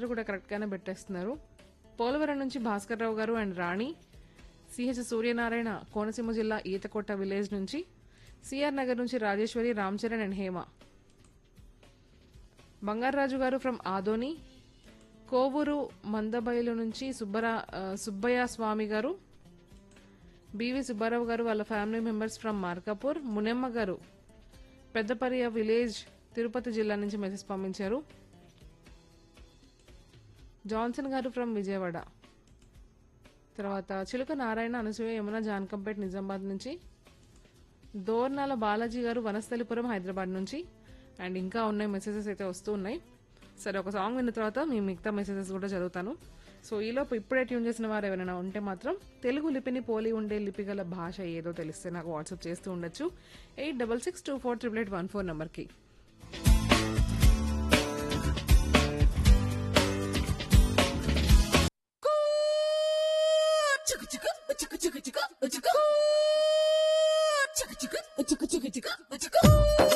అందరూ కూడా కరెక్ట్గానే పెట్టేస్తున్నారు పోలవరం నుంచి భాస్కర్ రావు గారు అండ్ రాణి సిహెచ్ సూర్యనారాయణ కోనసీమ జిల్లా ఈతకొట్ట విలేజ్ నుంచి సిఆర్ నగర్ నుంచి రాజేశ్వరి రామ్ చరణ్ అండ్ హేమ బంగారాజు గారు ఫ్రమ్ ఆదోని కోవూరు మందబయలు నుంచి సుబ్బరా ఆ, సుబ్బయ్య స్వామి గారు బివి సుబ్బారావు గారు వాళ్ళ family members from Markapur Munemma garu Peddapariya village Tirupati జిల్లా నుంచి మెసేజ్ పంపించారు జాన్సన్ గారు ఫ్రమ్ విజయవాడ తర్వాత చిలుక నారాయణ అనసూయ యమున జాన్కంపేట్ నిజామాబాద్ నుంచి దోర్నాల బాలాజీ గారు వనస్థలిపురం హైదరాబాద్ నుంచి అండ్ ఇంకా ఉన్నాయి మెసేజెస్ అయితే వస్తూ ఉన్నాయి సరే ఒక సాంగ్ విన్న తర్వాత మీ మిగతా మెసేజెస్ కూడా చదువుతాను సో ఈలోపు ఇప్పుడే ట్యూన్ చేసిన వారు ఎవరైనా ఉంటే మాత్రం తెలుగు లిపిని పోలి ఉండే లిపి గల భాష ఏదో తెలిస్తే నాకు వాట్సాప్ చేస్తూ ఉండొచ్చు eight double six two four triple eight one four నెంబర్కి చిక్కు చిక్కు చిక్కు చిక్కు చిక్కు చిక్కు చిక్కు చిక్కు చిక్కు చిక్కు చిక్కు చిక్కు